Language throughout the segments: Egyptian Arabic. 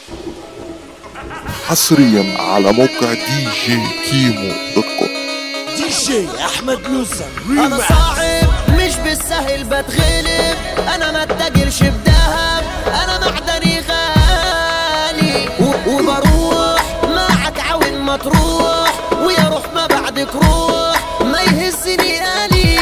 حصريا على موقع دي جي كيمو دوت كوم دي جي احمد لوزر انا صاعب مش بالسهل بتغلب انا ما اتجرش بدهب انا معدني غالي و- وبروح معك عون ما تروح ويا روح ما بعدك روح ما يهزني آلي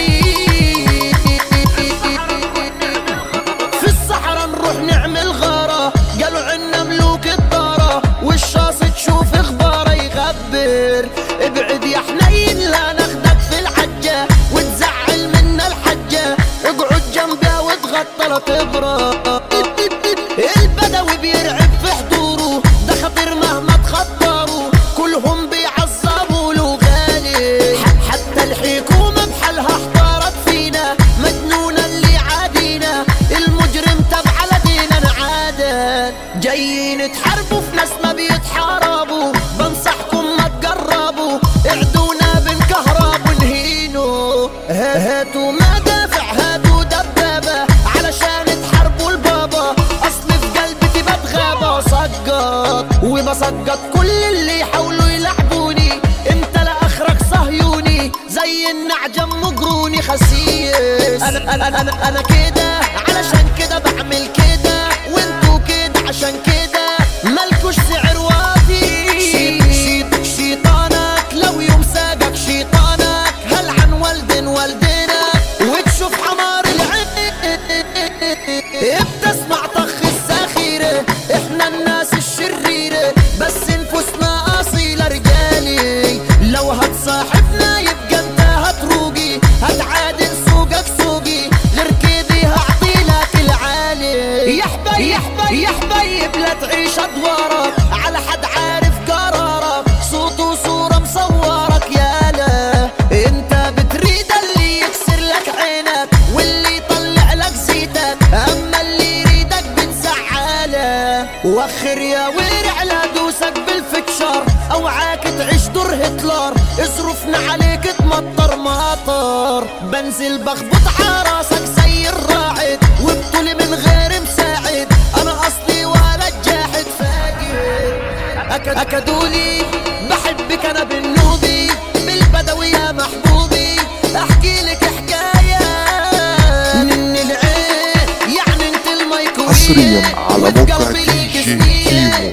في الصحراء نروح نعمل غارة قالوا عنا ملوك الدارة والشاص تشوف اخباره يغبر ابعد يا حنين لا ناخدك في الحجة وتزعل منا الحجة اقعد جنبها وتغطى لا تبرد البدوي بيرعب في حضوره ده خطير مهما تخطروا كلهم بيعصبوا له غالي ح- حتى الحكومة بحالها احتارت فينا مجنونة اللي عادينا المجرم تبع لدينا عادة جايين تحاربوا في ناس ما بيتحاربوا بنصحكم ما تقربوا اعدونا بنكهرب ونهينوا ه- هاتوا مدافع هاتوا دبابة علشان تحاربوا البابا اصل في قلبي بتغابة وسقط وبسقط كل اللي يحاولوا يلعبوني انت لاخرك صهيوني زي النعجم مقروني خسيس انا انا انا, أنا كده علشان كده بعمل كده وانتوا كده عشان كده مالكوش سعر واطي شيط- شيط- شيطانك لو يوم ساقك شيطانك هل عن والد والدنا وتشوف حمار العين بتسمع طخ الساخيرة احنا الناس الشريرة بس نفوسنا اصيلة رجالي لو هتصاحبنا يبقى انت هتروقي هتعادل سوقك سوقي غير كده هعطيلك العالي يا حبايب يا حبايب يا حبايب لا تعيش ادوارك على حد عارف قرارك صوت وصورة مصورك يالا انت بتريد اللي يكسر لك عينك واللي يطلع لك زيتك اما اللي يريدك بتزعله وخر يا ورع لا دوسك بالفكشر اوعاك تعيش دور هتلر اصرفنا عليك تمطر مطر بنزل بخبط عراسك زي الراعد وبطولي من غير مساعد انا اصلي ولد جاحد فاقد أكد أكدولي بحبك أنا بالنوبي بالبدوي يا محبوبي أحكي لك حكاية من العين يعني أنت الميكرويف حصريا على وفي موقع قلبي دي ليك جي سنين. كيمو